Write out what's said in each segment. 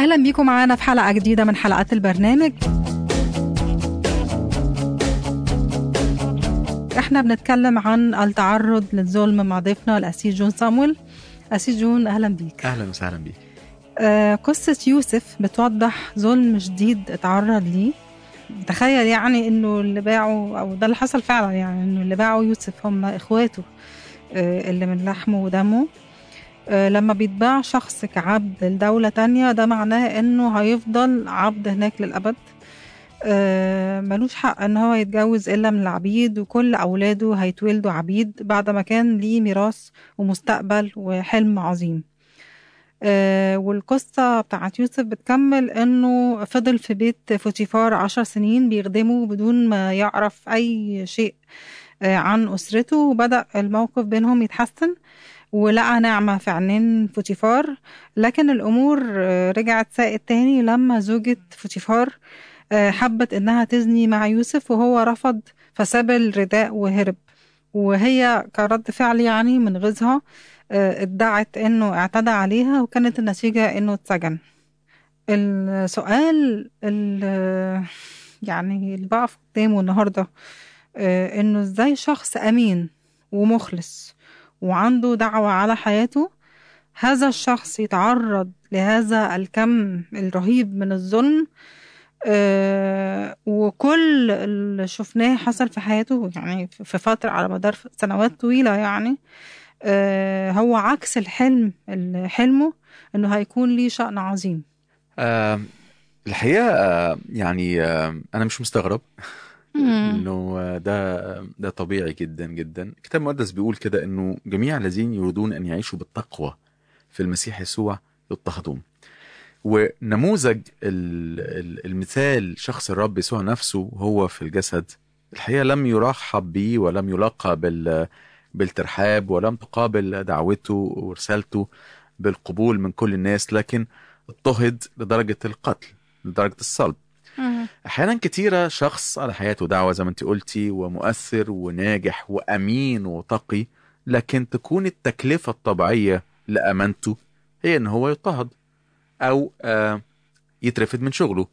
أهلا بيكم معانا في حلقة جديدة من حلقات البرنامج احنا بنتكلم عن التعرض للظلم مع ضيفنا الأسيس جون صامويل أسيس جون أهلا بيك اهلا وسهلا بيك آه قصة يوسف بتوضح ظلم شديد اتعرض ليه تخيل يعني انه اللي باعوا او ده اللي حصل فعلا يعني انه اللي باعوا يوسف هم اخواته آه اللي من لحمه ودمه آه لما بيتباع شخص كعبد لدولة تانية ده معناه انه هيفضل عبد هناك للأبد آه ملوش حق ان هو يتجوز الا من العبيد وكل اولاده هيتولدوا عبيد بعد ما كان ليه ميراث ومستقبل وحلم عظيم آه والقصة بتاعت يوسف بتكمل انه فضل في بيت فوتيفار عشر سنين بيخدمه بدون ما يعرف اي شيء آه عن اسرته وبدأ الموقف بينهم يتحسن ولقى نعمة في عينين فوتيفار لكن الأمور آه رجعت ساقت تاني لما زوجة فوتيفار آه حبت إنها تزني مع يوسف وهو رفض فساب الرداء وهرب وهي كرد فعل يعني من غيظها آه ادعت إنه اعتدى عليها وكانت النتيجة إنه اتسجن السؤال اللي يعني اللي بقف قدامه النهاردة آه إنه إزاي شخص أمين ومخلص وعنده دعوة على حياته هذا الشخص يتعرض لهذا الكم الرهيب من الظلم آه وكل اللي شفناه حصل في حياته يعني في فترة على مدار سنوات طويلة يعني آه هو عكس الحلم اللي حلمه انه هيكون ليه شأن عظيم آه الحقيقه آه يعني آه انا مش مستغرب انه آه، ده ده طبيعي جدا جدا الكتاب المقدس بيقول كده انه جميع الذين يريدون ان يعيشوا بالتقوى في المسيح يسوع يضطهدون ونموذج ال- ال- المثال شخص الرب يسوع نفسه هو في الجسد الحقيقه لم يرحب به ولم يلقى بال بالترحاب ولم تقابل دعوته ورسالته بالقبول من كل الناس لكن اضطهد لدرجه القتل لدرجه الصلب احيانا كتيره شخص على حياته دعوه زي ما انت قلتي ومؤثر وناجح وامين وتقي لكن تكون التكلفه الطبيعيه لامانته هي ان هو يضطهد او آه يترفد من شغله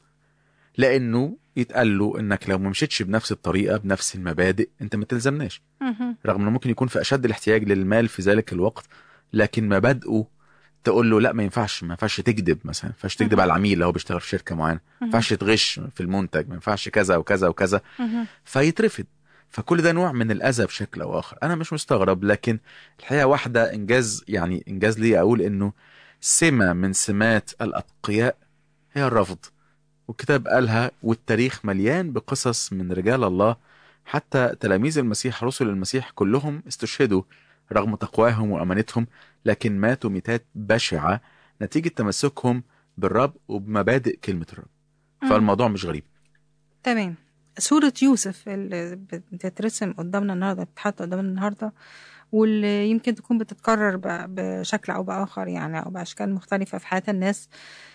لانه يتقال له انك لو ما مشيتش بنفس الطريقه بنفس المبادئ انت ما تلزمناش رغم انه ممكن يكون في اشد الاحتياج للمال في ذلك الوقت لكن مبادئه تقول له لا ما ينفعش ما ينفعش تكذب مثلا ما ينفعش تكذب مهم. على العميل اللي هو بيشتغل في شركه معينه ما ينفعش تغش في المنتج ما ينفعش كذا وكذا وكذا فيترفض فكل ده نوع من الاذى بشكل او اخر انا مش مستغرب لكن الحقيقه واحده انجاز يعني انجاز لي اقول انه سمه من سمات الاتقياء هي الرفض والكتاب قالها والتاريخ مليان بقصص من رجال الله حتى تلاميذ المسيح رسل المسيح كلهم استشهدوا رغم تقواهم وامانتهم لكن ماتوا ميتات بشعه نتيجه تمسكهم بالرب وبمبادئ كلمه الرب فالموضوع مش غريب تمام صورة يوسف اللي بتترسم قدامنا النهارده بتتحط قدامنا النهارده واللي يمكن تكون بتتكرر ب- بشكل او باخر يعني او باشكال مختلفه في حياه الناس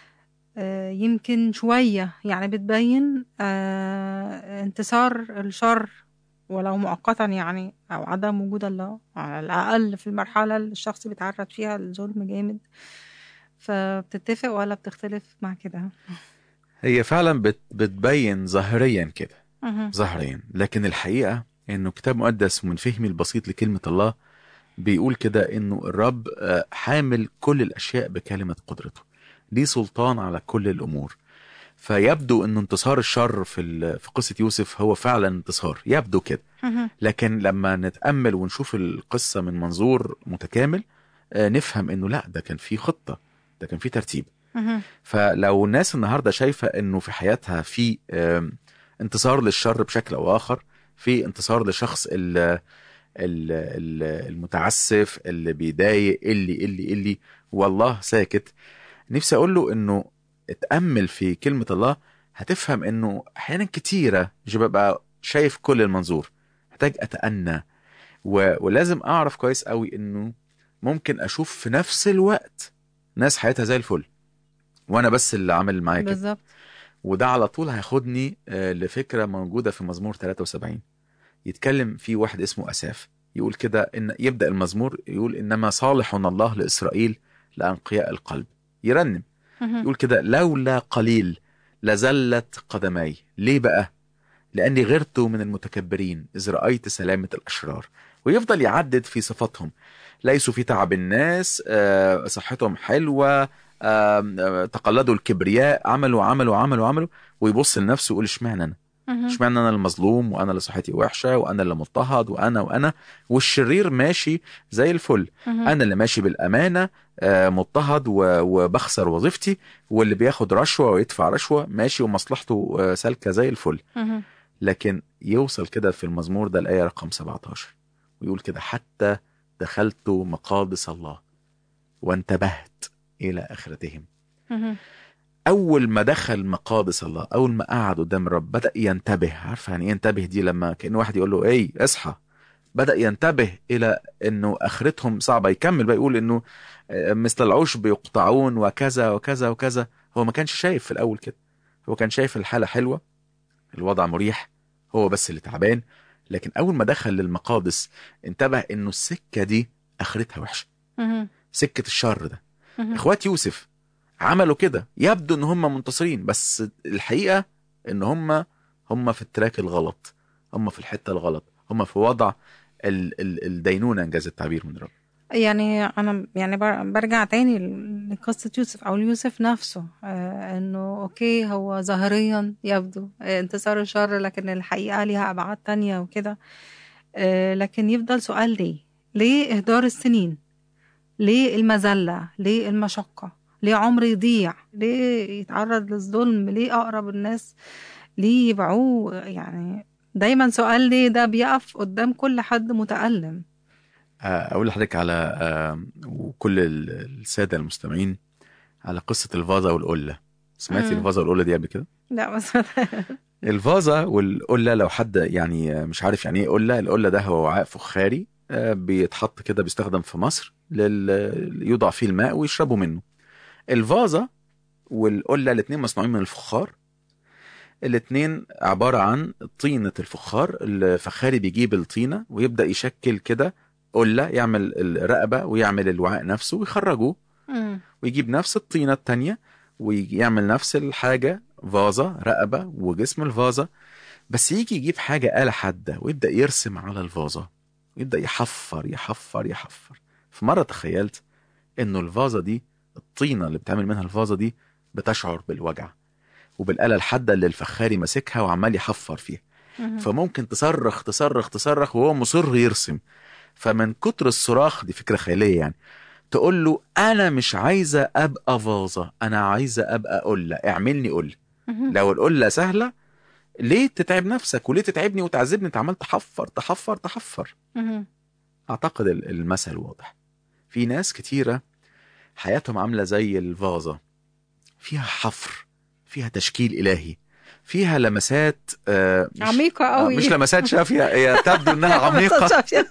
آه، يمكن شويه يعني بتبين آه، انتصار الشر ولو مؤقتا يعني او عدم وجود الله على الاقل في المرحله اللي الشخص بيتعرض فيها لظلم جامد فبتتفق ولا بتختلف مع كده هي فعلا بت بتبين ظاهريا كده مهم. ظاهريا لكن الحقيقه انه كتاب مقدس ومن فهمي البسيط لكلمه الله بيقول كده انه الرب آه، حامل كل الاشياء بكلمه قدرته ليه سلطان على كل الامور فيبدو ان انتصار الشر في ال- في قصه يوسف هو فعلا انتصار يبدو كده مهم. لكن لما نتامل ونشوف القصه من منظور متكامل آه، نفهم انه لا ده كان في خطه ده كان في ترتيب مهم. فلو الناس النهارده شايفه انه في حياتها في آم، انتصار للشر بشكل او اخر في انتصار لشخص ال ال ال المتعسف اللي بيضايق اللي اللي اللي والله ساكت نفسي اقول له انه اتامل في كلمه الله هتفهم انه احيانا كتيره مش ببقى شايف كل المنظور محتاج اتأنى و... ولازم اعرف كويس قوي انه ممكن اشوف في نفس الوقت ناس حياتها زي الفل وانا بس اللي عامل معايا كده بالظبط وده على طول هياخدني آه، لفكره موجوده في مزمور 73 يتكلم فيه واحد اسمه اساف يقول كده ان يبدا المزمور يقول انما صالح الله لاسرائيل لانقياء القلب يرنم يقول كده لولا قليل لزلت قدمي ليه بقى لاني غرت من المتكبرين اذ رايت سلامه الاشرار ويفضل يعدد في صفاتهم ليسوا في تعب الناس آه، صحتهم حلوه آم، آه، تقلدوا الكبرياء عملوا عملوا عملوا عملوا ويبص لنفسه ويقول اشمعنى انا اشمعنى انا المظلوم وانا اللي صحتي وحشه وانا اللي مضطهد وانا وانا والشرير ماشي زي الفل انا اللي ماشي بالامانه آه، مضطهد و- وبخسر وظيفتي واللي بياخد رشوه ويدفع رشوه ماشي ومصلحته آه، سالكه زي الفل لكن يوصل كده في المزمور ده الايه رقم 17 ويقول كده حتى دخلت مقادس الله وانتبهت الى اخرتهم اول ما دخل مقادس الله اول ما قعد قدام الرب بدا ينتبه عارفه يعني ايه ينتبه دي لما كان واحد يقول له ايه اصحى بدا ينتبه الى انه اخرتهم صعبه يكمل بقى يقول انه آه، مثل العشب يقطعون وكذا وكذا وكذا هو ما كانش شايف في الاول كده هو كان شايف الحاله حلوه الوضع مريح هو بس اللي تعبان لكن اول ما دخل للمقادس انتبه انه السكه دي اخرتها وحشه سكه الشر ده اخوات يوسف عملوا كده يبدو ان هم منتصرين بس الحقيقه ان هم هم في التراك الغلط هم في الحته الغلط هم في وضع ال ال الدينونه انجاز التعبير من رب يعني انا يعني بر- برجع تاني لقصه يوسف او ليوسف نفسه آه انه اوكي هو ظاهريا يبدو آه انتصار الشر لكن الحقيقه ليها ابعاد تانية وكده آه لكن يفضل سؤال ليه ليه اهدار السنين ليه المذله ليه المشقه ليه عمر يضيع ليه يتعرض للظلم ليه اقرب الناس ليه يبيعوه يعني دايما سؤال ليه ده بيقف قدام كل حد متألم آه، اقول لحضرتك على آه، وكل ال- الساده المستمعين على قصه الفازه والقله سمعتي مم. الفازه والقله دي قبل كده لا بس الفازة والقلة لو حد يعني مش عارف يعني ايه قلة القلة ده هو وعاء فخاري آه، بيتحط كده بيستخدم في مصر لل... يوضع فيه الماء ويشربوا منه الفازة والقلة الاتنين مصنوعين من الفخار الاتنين عبارة عن طينة الفخار الفخاري بيجيب الطينة ويبدأ يشكل كده قلة يعمل الرقبة ويعمل الوعاء نفسه ويخرجوه مم. ويجيب نفس الطينة التانية ويعمل نفس الحاجة فازة رقبة وجسم الفازة بس يجي يجيب حاجة آلة حادة ويبدأ يرسم على الفازة ويبدأ يحفر يحفر يحفر في مرة تخيلت إنه الفازة دي الطينة اللي بتعمل منها الفازة دي بتشعر بالوجع وبالآلة الحادة اللي الفخاري ماسكها وعمال يحفر فيها مم. فممكن تصرخ تصرخ تصرخ وهو مصر يرسم فمن كتر الصراخ دي فكرة خيالية يعني تقول له انا مش عايزه ابقى فازه انا عايزه ابقى قله اعملني قله مم. لو القله سهله ليه تتعب نفسك وليه تتعبني وتعذبني انت عمال تحفر تحفر تحفر مم. اعتقد ال- المثل واضح في ناس كتيره حياتهم عامله زي الفازه فيها حفر فيها تشكيل الهي فيها لمسات آه مش عميقة آه، قوي مش لمسات شافيه هي تبدو انها عميقه شافية.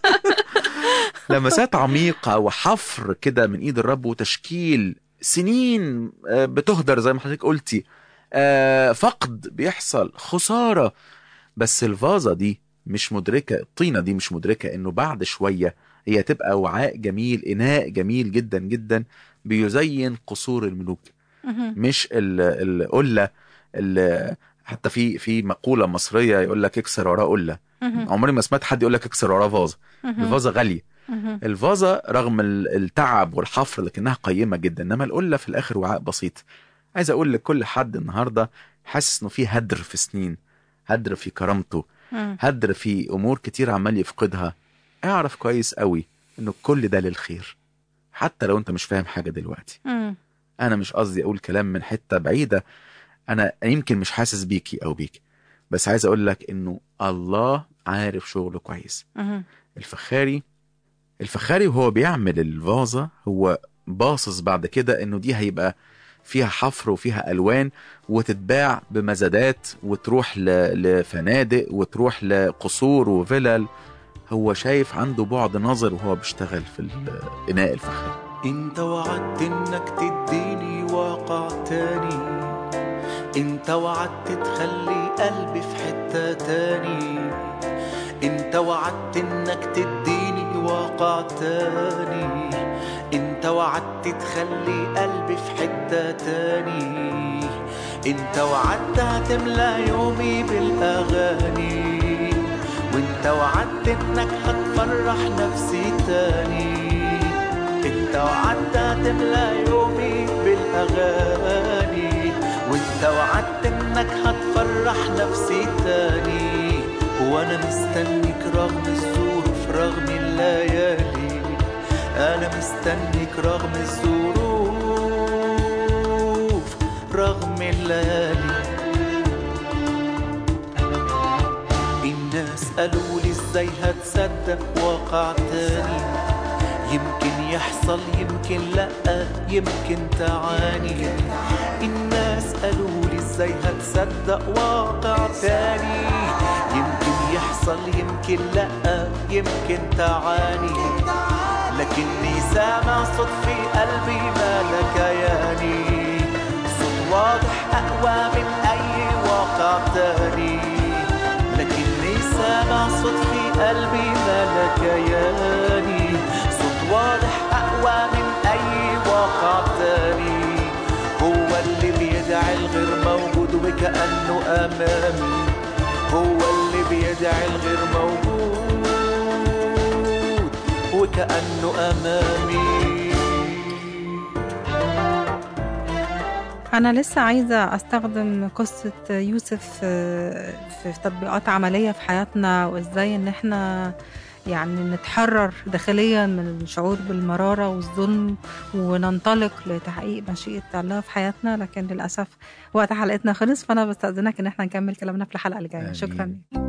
لمسات عميقة وحفر كده من ايد الرب وتشكيل سنين آه، بتهدر زي ما حضرتك قلتي آه، فقد بيحصل خسارة بس الفازة دي مش مدركة الطينة دي مش مدركة انه بعد شوية هي تبقى وعاء جميل اناء جميل جدا جدا بيزين قصور الملوك مم. مش ال- القلة ال- حتى في في مقولة مصرية يقول لك اكسر وراه قلة مم. عمري ما سمعت حد يقول لك اكسر وراه فازة مم. الفازة غالية مم. الفازة رغم ال- التعب والحفر لكنها قيمة جدا انما القلة في الاخر وعاء بسيط عايز اقول لكل حد النهاردة حاسس انه في هدر في سنين هدر في كرامته مم. هدر في امور كتير عمال يفقدها اعرف كويس قوي انه كل ده للخير حتى لو انت مش فاهم حاجة دلوقتي مم. انا مش قصدي اقول كلام من حتة بعيدة انا يمكن مش حاسس بيكي او بيك بس عايز اقول لك انه الله عارف شغله كويس مم. الفخاري الفخاري وهو بيعمل الفازة هو باصص بعد كده انه دي هيبقى فيها حفر وفيها الوان وتتباع بمزادات وتروح ل- لفنادق وتروح لقصور وفلل هو شايف عنده بعد نظر وهو بيشتغل في الاناء الفخاري انت وعدت انك تديني واقع تاني انت وعدت تخلي قلبي في حتة تاني انت وعدت انك تديني واقع تاني انت وعدت تخلي قلبي في حتة تاني انت وعدت هتملى يومي بالاغاني وانت وعدت انك هتفرح نفسي تاني انت وعدت هتملى يومي بالاغاني وانت وعدت انك هتفرح نفسي تاني وانا مستنيك رغم الظروف رغم الليالي انا مستنيك رغم الظروف رغم الليالي الناس قالوا لي ازاي هتصدق واقع تاني يمكن يحصل يمكن لا يمكن تعاني الناس قالوا لي ازاي هتصدق واقع تاني يمكن يحصل يمكن لا يمكن تعاني لكني سامع صوت في قلبي مالك ياني صوت واضح أقوى من أي واقع تاني لكني سامع صوت في قلبي مالك ياني صوت واضح أقوى من أي واقع تاني هو اللي بيدعي الغير موجود وكأنه أمامي هو اللي بيدعي الغير موجود وكأنه أمامي أنا لسه عايزة أستخدم قصة يوسف آه، في تطبيقات عملية في حياتنا وإزاي إن إحنا يعني نتحرر داخليا من الشعور بالمرارة والظلم وننطلق لتحقيق مشيئة الله في حياتنا لكن للأسف وقت حلقتنا خلص فأنا بستأذنك إن إحنا نكمل كلامنا في الحلقة الجاية آمين. شكرا